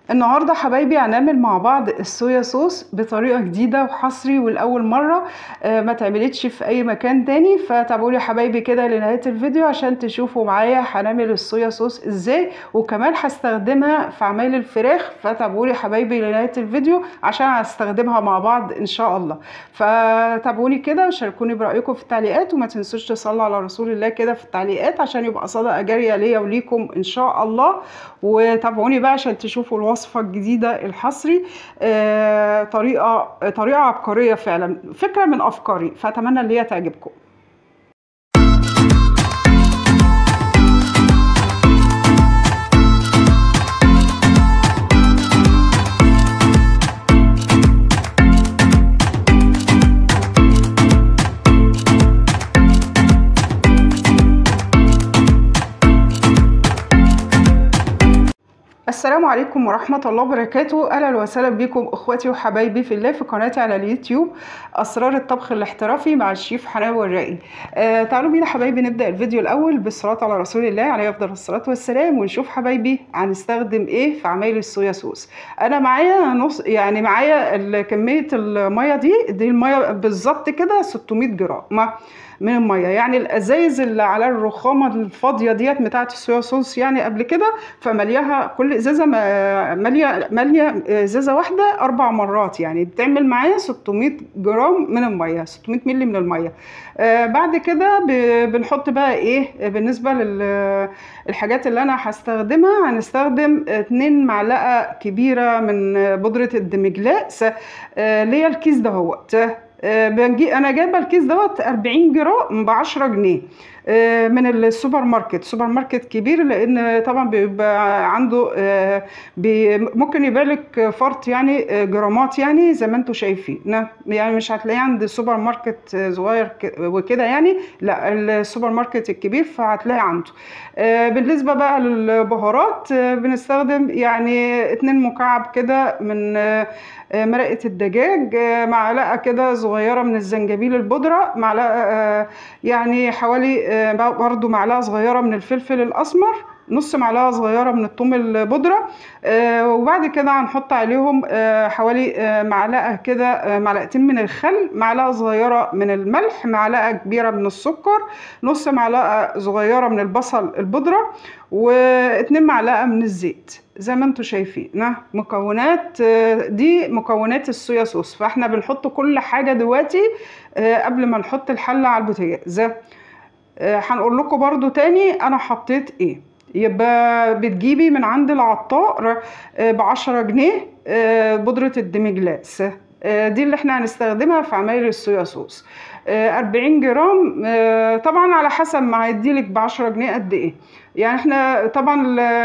النهارده حبايبي هنعمل مع بعض الصويا صوص بطريقه جديده وحصري والاول مره آه، ما اتعملتش في اي مكان تاني فتابعوا لي حبايبي كده لنهايه الفيديو عشان تشوفوا معايا هنعمل الصويا صوص ازاي وكمان هستخدمها في عمايل الفراخ فتابعوا لي حبايبي لنهايه الفيديو عشان هستخدمها مع بعض ان شاء الله فتابعوني كده وشاركوني برايكم في التعليقات وما تنسوش تصلوا على رسول الله كده في التعليقات عشان يبقى صدقه جاريه ليا وليكم ان شاء الله وتابعوني بقى عشان تشوفوا الوصفه الجديده الحصري آه، طريقه طريقه عبقريه فعلا فكره من افكاري فاتمنى ان هي تعجبكم السلام عليكم ورحمة الله وبركاته أهلا وسهلا بكم أخواتي وحبايبي في الله في قناتي على اليوتيوب أسرار الطبخ الاحترافي مع الشيف حنان والرائي آه تعالوا بينا حبايبي نبدأ الفيديو الأول بالصلاة على رسول الله عليه أفضل الصلاة والسلام ونشوف حبايبي هنستخدم إيه في عمايل الصويا صوص أنا معايا نص يعني معايا كمية المية دي دي المية بالظبط كده 600 جرام من الميه يعني الازايز اللي على الرخامه الفاضيه ديت بتاعه الصويا صوص يعني قبل كده فملياها كل ازازه ماليه ماليه ازازه واحده اربع مرات يعني بتعمل معايا 600 جرام من الميه 600 مللي من الميه آه بعد كده بنحط بقى ايه بالنسبه للحاجات اللي انا هستخدمها هنستخدم 2 معلقه كبيره من بودره الدمجلاس آه اللي هي الكيس دهوت بنجي انا جايبه الكيس دوت 40 جرام ب 10 جنيه من السوبر ماركت سوبر ماركت كبير لان طبعا بيبقى عنده بي ممكن يبقى لك فرط يعني جرامات يعني زي ما انتم شايفين يعني مش هتلاقيه عند سوبر ماركت صغير وكده يعني لا السوبر ماركت الكبير فهتلاقي عنده بالنسبه بقى للبهارات بنستخدم يعني اتنين مكعب كده من مرقه الدجاج معلقه كده صغيره من الزنجبيل البودره معلقه يعني حوالي برضو معلقه صغيره من الفلفل الاسمر نص معلقه صغيره من الثوم البودره آه وبعد كده هنحط عليهم آه حوالي آه معلقه كده معلقتين من الخل معلقه صغيره من الملح معلقه كبيره من السكر نص معلقه صغيره من البصل البودره واتنين معلقه من الزيت زي ما انتم شايفين مكونات دي مكونات الصويا صوص فاحنا بنحط كل حاجه دلوقتي قبل ما نحط الحله على البوتاجاز هنقول لكم برضو تاني انا حطيت ايه يبقى بتجيبي من عند العطار بعشرة جنيه بودرة الدمجلاس دي اللي احنا هنستخدمها في عمايل الصويا صوص 40 جرام طبعا على حسب ما هيديلك ب 10 جنيه قد ايه يعني احنا طبعا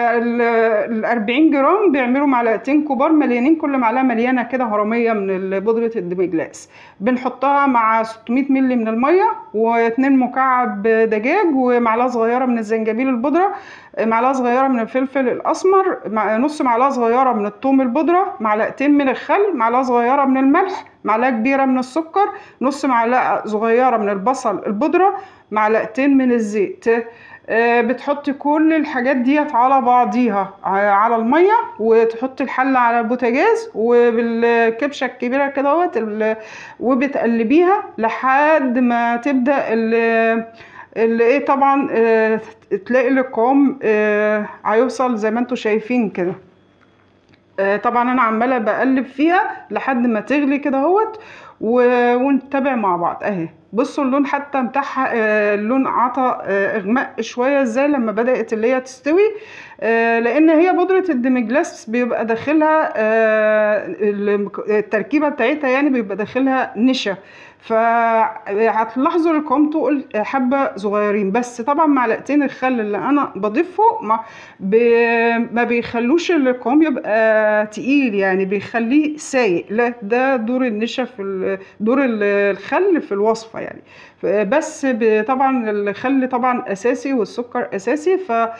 ال 40 جرام بيعملوا معلقتين كبار مليانين كل معلقه مليانه كده هرميه من بودره الدمجلاس بنحطها مع 600 مللي من الميه واتنين مكعب دجاج ومعلقه صغيره من الزنجبيل البودره معلقه صغيره من الفلفل الاسمر نص معلقه صغيره من الثوم البودره معلقتين من الخل معلقه صغيره من الملح معلقه كبيره من السكر نص معلقه صغيره من البصل البودره معلقتين من الزيت بتحطي كل الحاجات ديت على بعضيها على الميه وتحطي الحله على البوتاجاز وبالكبشه الكبيره كده وبتقلبيها لحد ما تبدا اللي ايه طبعا اه تلاقي القوام اه هيوصل زي ما انتم شايفين كده اه طبعا انا عماله بقلب فيها لحد ما تغلي كده اهوت ونتابع مع بعض اهي بصوا اللون حتى بتاعها اللون عطى اغماء شويه ازاي لما بدات اللي هي تستوي لان هي بودره الدمجلاس بيبقى داخلها التركيبه بتاعتها يعني بيبقى داخلها نشا فهتلاحظوا القوام تقل حبه صغيرين بس طبعا معلقتين الخل اللي انا بضيفه ما, ما بيخلوش القوام يبقى تقيل يعني بيخليه سايق لا ده دور النشا في دور الخل في الوصفه يعني بس ب- طبعا الخل طبعا اساسي والسكر اساسي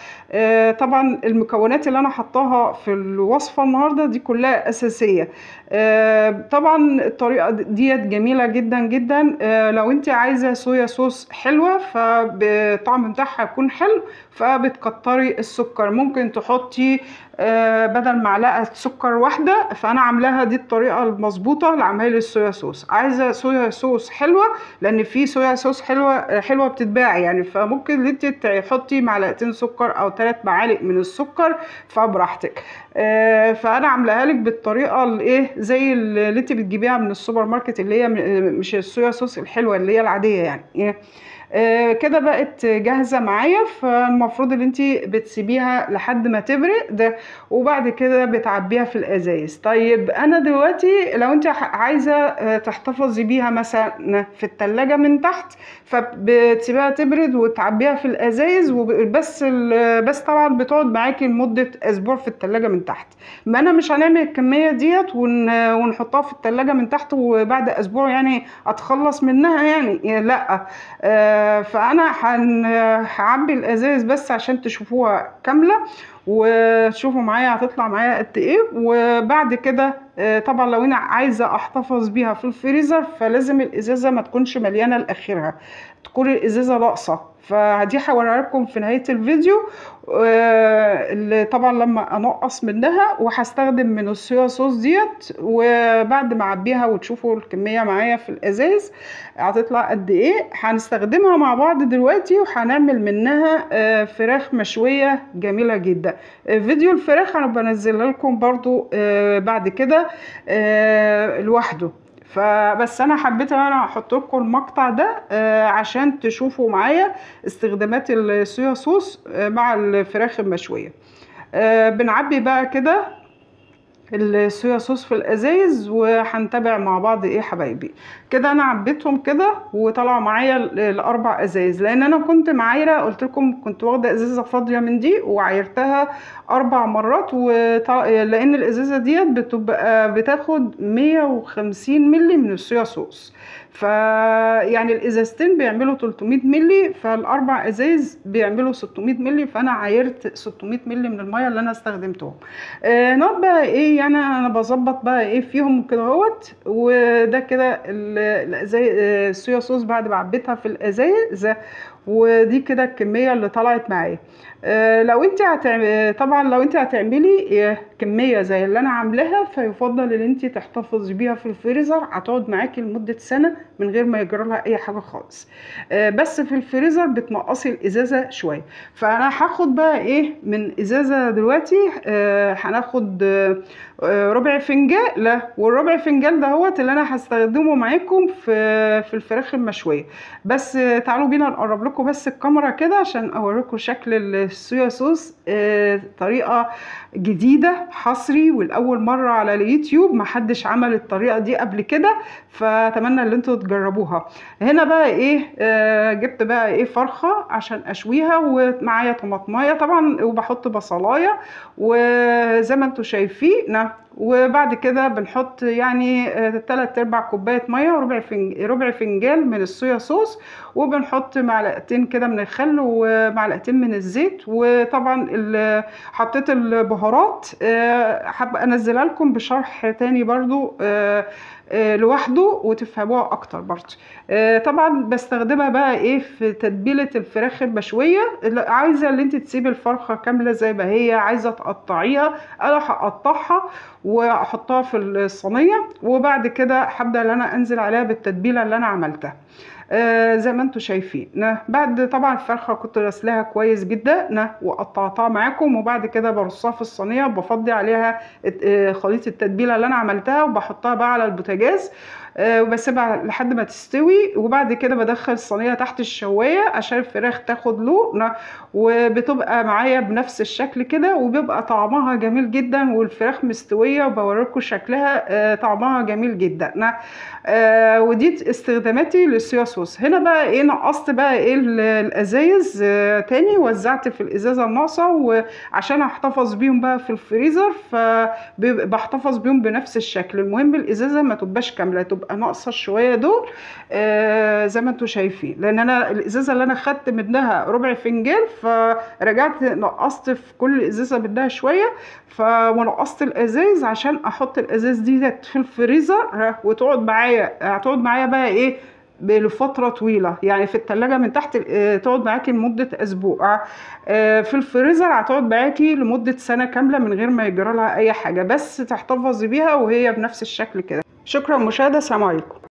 فطبعا المكونات اللي انا حطاها في الوصفه النهارده دي كلها اساسيه آه، طبعا الطريقه ديت جميله جدا جدا آه، لو انت عايزه صويا صوص حلوه فالطعم بتاعها يكون حلو فبتكتري السكر ممكن تحطي آه، بدل معلقه سكر واحده فانا عاملاها دي الطريقه المظبوطه لعمايل الصويا صوص عايزه صويا صوص حلوه لان في صويا صوص حلوه حلوه بتتباع يعني فممكن انت تحطي معلقتين سكر او ثلاث معالق من السكر فبراحتك آه، فانا عاملاها لك بالطريقه الايه زي اللي انت بتجيبيها من السوبر ماركت اللي هي م- مش الصويا صوص الحلوه اللي هي العاديه يعني إيه. آه، كده بقت جاهزه معايا فالمفروض ان انت بتسيبيها لحد ما تبرق ده وبعد كده بتعبيها في الازايز طيب انا دلوقتي لو انت ح- عايزه آه، تحتفظي بيها مثلا في التلاجة من تحت فبتسيبيها تبرد وتعبيها في الازايز وبس ال- بس طبعا بتقعد معاكي لمده اسبوع في التلاجة من تحت ما انا مش هنعمل الكميه ديت ون- ونحطها في التلاجة من تحت وبعد اسبوع يعني اتخلص منها يعني يعني لا آه، فانا هن- هعبي الازايز بس عشان تشوفوها كامله وتشوفوا معايا هتطلع معايا قد ايه وبعد كده آه، طبعا لو انا عايزه احتفظ بيها في الفريزر فلازم الازازه ما تكونش مليانه لاخرها تكون الازازه ناقصه فدي هوريها لكم في نهايه الفيديو آه، اللي طبعا لما انقص منها وهستخدم من الصويا صوص ديت وبعد ما اعبيها وتشوفوا الكميه معايا في الازاز هتطلع قد ايه هنستخدمها مع بعض دلوقتي وهنعمل منها آه، فراخ مشويه جميله جدا آه، فيديو الفراخ انا بنزلها لكم برضو آه، بعد كده آه، لوحده فبس انا حبيت ان انا احط لكم المقطع ده آه، عشان تشوفوا معايا استخدامات الصويا صوص آه، مع الفراخ المشويه آه، بنعبي بقى كده الصويا صوص في الازايز وهنتابع مع بعض ايه حبايبي كده انا عبيتهم كده وطلعوا معايا ال- الاربع ازايز لان انا كنت معايره قلت لكم كنت واخده ازازه فاضيه من دي وعايرتها اربع مرات وطل... لان الازازه ديت بتبقى بتاخد 150 مللي من الصويا صوص ف يعني الازازتين بيعملوا 300 مللي فالاربع ازايز بيعملوا 600 مللي فانا عايرت 600 مللي من الميه اللي انا استخدمتهم آه نقعد بقى ايه يعني انا بظبط بقى ايه فيهم كده اهوت وده كده ال- الازاي آه، الصويا صوص بعد ما عبيتها في الازايز ودي كده الكميه اللي طلعت معايا آه، لو انت هتعملي طبعا لو انت هتعملي آه، كميه زي اللي انا عاملاها فيفضل ان انت تحتفظي بيها في الفريزر هتقعد معاكي لمده سنه من غير ما يجرى لها اي حاجه خالص آه، بس في الفريزر بتنقصي الازازه شويه فانا هاخد بقى ايه من ازازه دلوقتي آه، هناخد آه، آه، ربع فنجان لا والربع فنجان دهوت اللي انا هستخدمه معاكم في في الفراخ المشويه بس آه، تعالوا بينا نقرب لكم بس الكاميرا كده عشان اوريكم شكل الصويا صوص آه، طريقه جديده حصري والاول مره على اليوتيوب محدش عمل الطريقه دي قبل كده فاتمنى ان انتوا تجربوها هنا بقى ايه آه، جبت بقى ايه فرخه عشان اشويها ومعايا طماطمايه طبعا وبحط بصلايه وزي ما انتوا شايفين وبعد كده بنحط يعني آه، تلات ارباع كوبايه ميه وربع فنج... ربع فنجان من الصويا صوص وبنحط معلقتين كده من الخل ومعلقتين من الزيت وطبعا ال- حطيت البهارات آه، حابه انزلها لكم بشرح تاني برضو آه، آه، لوحده وتفهموها اكتر برضو آه، طبعا بستخدمها بقى ايه في تتبيله الفراخ المشويه لا، عايزه اللي انت تسيبي الفرخه كامله زي ما هي عايزه تقطعيها انا هقطعها واحطها في الصينيه وبعد كده هبدا ان انا انزل عليها بالتتبيله اللي انا عملتها آه زي ما انتم شايفين نا- بعد طبعا الفرخه كنت غسلاها كويس جدا نا وقطعتها معاكم وبعد كده برصها في الصينيه وبفضي عليها الت- آه، خليط التتبيله اللي انا عملتها وبحطها بقى على البوتاجاز آه، وبسيبها لحد ما تستوي وبعد كده بدخل الصينيه تحت الشوايه عشان الفراخ تاخد لون وبتبقى معايا بنفس الشكل كده وبيبقى طعمها جميل جدا والفراخ مستويه وبوريكم شكلها آه، طعمها جميل جدا نا- آه، ودي استخداماتي للصويا صوص هنا بقى ايه نقصت بقى ايه ال- الازايز آه، تاني وزعت في الازازه الناقصه وعشان احتفظ بيهم بقى في الفريزر فبحتفظ بيهم بنفس الشكل المهم الازازه ما تبقاش كامله تبقى ناقصه شويه دول آه زي ما انتم شايفين لان انا الازازه اللي انا خدت منها ربع فنجان فرجعت نقصت في كل ازازه منها شويه ف ونقصت الازاز عشان احط الازاز دي في الفريزر وتقعد معايا هتقعد معايا بقى ايه لفترة طويلة يعني في التلاجة من تحت آه، تقعد معاكي لمدة أسبوع آه، في الفريزر هتقعد معاكي لمدة سنة كاملة من غير ما يجرى لها أي حاجة بس تحتفظي بيها وهي بنفس الشكل كده شكرا مشاهدة سلام عليكم